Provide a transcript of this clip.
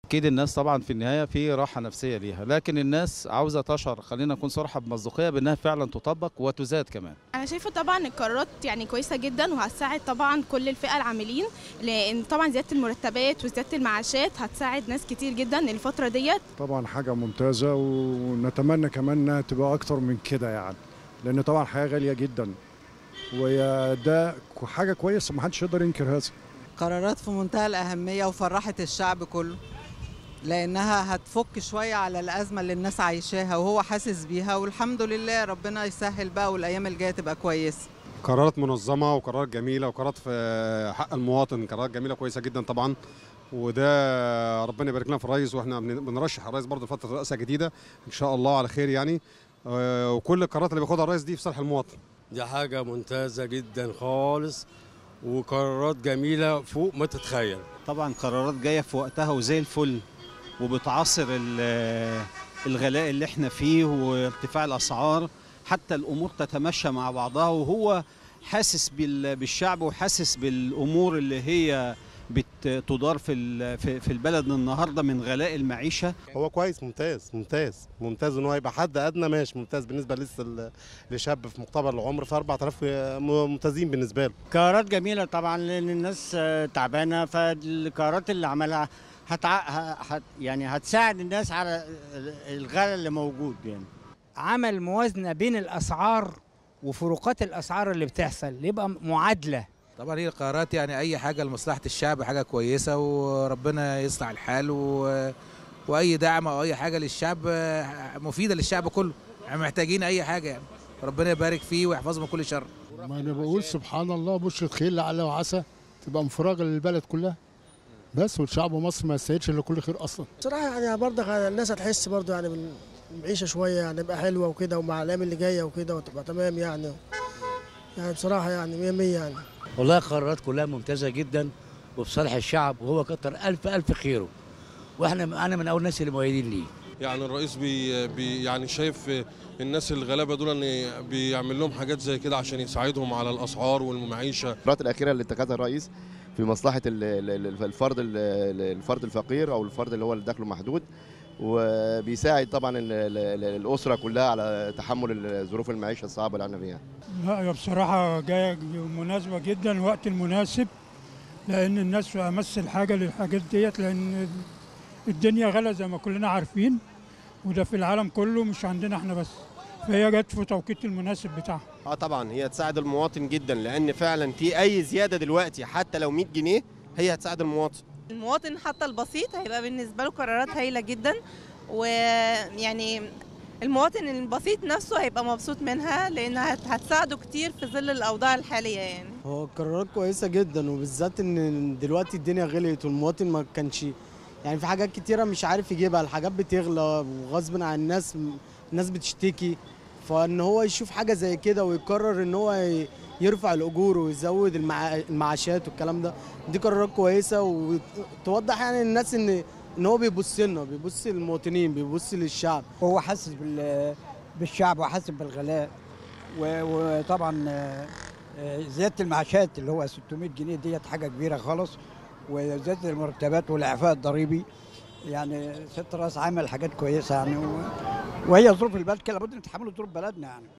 اكيد الناس طبعا في النهايه في راحه نفسيه ليها لكن الناس عاوزه تشعر خلينا نكون صراحه بمصداقيه بانها فعلا تطبق وتزاد كمان انا شايفه طبعا القرارات يعني كويسه جدا وهتساعد طبعا كل الفئه العاملين لان طبعا زياده المرتبات وزياده المعاشات هتساعد ناس كتير جدا الفتره ديت طبعا حاجة ممتازة ونتمنى كمان انها تبقى اكتر من كده يعني لان طبعا الحياة غالية جدا وده حاجة كويسة محدش يقدر ينكر هذا قرارات في منتهى الأهمية وفرحت الشعب كله لأنها هتفك شوية على الأزمة اللي الناس عايشاها وهو حاسس بيها والحمد لله ربنا يسهل بقى والأيام الجاية تبقى كويسة قرارات منظمه وقرارات جميله وقرارات في حق المواطن قرارات جميله كويسه جدا طبعا وده ربنا يبارك لنا في الرئيس واحنا بن- بنرشح الرئيس برضه فتره رئاسه جديده ان شاء الله على خير يعني آه، وكل القرارات اللي بياخدها الرئيس دي في صالح المواطن دي حاجة ممتازة جدا خالص وقرارات جميلة فوق ما تتخيل طبعا قرارات جايه في وقتها وزي الفل وبتعاصر ال- الغلاء اللي احنا فيه وارتفاع الاسعار حتى الامور تتمشى مع بعضها وهو حاسس بال- بالشعب وحاسس بالامور اللي هي بتدار في ال- في في البلد النهارده من غلاء المعيشه هو كويس ممتاز ممتاز ممتاز ان هو يبقى حد ادنى ماشي ممتاز بالنسبه لسه ل- لشاب في مقتبل العمر ف 4000 ممتازين بالنسبه له قرارات جميلة طبعا لأن الناس آه، تعبانة فالقرارات اللي عملها هتع... ه- هت... يعني هتساعد الناس على الغلاء اللي موجود يعني عمل موازنه بين الاسعار وفروقات الاسعار اللي بتحصل يبقى معادله طبعا هي القرارات يعني اي حاجه لمصلحه الشعب حاجه كويسه وربنا يصلح الحال و... واي دعم او اي حاجه للشعب مفيده للشعب كله يعني محتاجين اي حاجه يعني ربنا يبارك فيه ويحفظه من كل شر ما انا بقول سبحان الله بشرة خير لعل وعسى تبقى مفرجه للبلد كلها بس والشعب مصر ما يستاهلش الا كل خير اصلا صراحة يعني برضه الناس هتحس برضه يعني من المعيشة شوية يعني يبقى حلوة وكده ومع الأيام اللي جاية وكده وتبقى تمام يعني يعني بصراحة يعني مية مية يعني والله القرارات كلها ممتازة جدا وفي صالح الشعب وهو كتر ألف ألف خيره واحنا أنا من أول الناس اللي مؤيدين ليه يعني الرئيس بي, بي يعني شايف الناس الغلابه دول ان بيعمل لهم حاجات زي كده عشان يساعدهم على الاسعار والمعيشه القرارات الاخيره اللي اتخذها الرئيس في مصلحه ال- ال- ال- الفرد ال- ال- الفرد الفقير او الفرد اللي هو اللي دخله محدود وبيساعد طبعا ال- ال- ال- الاسره كلها على تحمل ظروف المعيشه الصعبه اللي احنا فيها لا هي بصراحة جاية مناسبة جدا الوقت المناسب لأن الناس في أمس الحاجة للحاجات ديت لأن الدنيا غلا زي ما كلنا عارفين وده في العالم كله مش عندنا احنا بس فهي جت في توقيت المناسب بتاعها اه طبعا هي تساعد المواطن جدا لان فعلا في اي زياده دلوقتي حتى لو 100 جنيه هي هتساعد المواطن المواطن حتى البسيط هيبقى بالنسبة له قرارات هايلة جدا ويعني المواطن البسيط نفسه هيبقى مبسوط منها لأنها هت- هتساعده كتير في ظل الأوضاع الحالية يعني هو قرارات كويسة جدا وبالذات ان دلوقتي الدنيا غليت والمواطن ما كانش يعني في حاجات كتيرة مش عارف يجيبها الحاجات بتغلى وغصب عن الناس الناس بتشتكي فان هو يشوف حاجة زي كده ويقرر ان هو ي- يرفع الاجور ويزود المع... المعاشات والكلام ده دي قرارات كويسة وتوضح يعني للناس ان ان هو بيبص لنا بيبص للمواطنين بيبص للشعب هو حاسس بال... بالشعب وحاسس بالغلاء و... وطبعا آه، آه، زيادة المعاشات اللي هو 600 جنيه ديت حاجة كبيرة خالص وزيادة المرتبات والإعفاء الضريبي يعني ست راس عمل حاجات كويسة يعني و... وهي ظروف البلد كده لابد نتحمل ظروف بلدنا يعني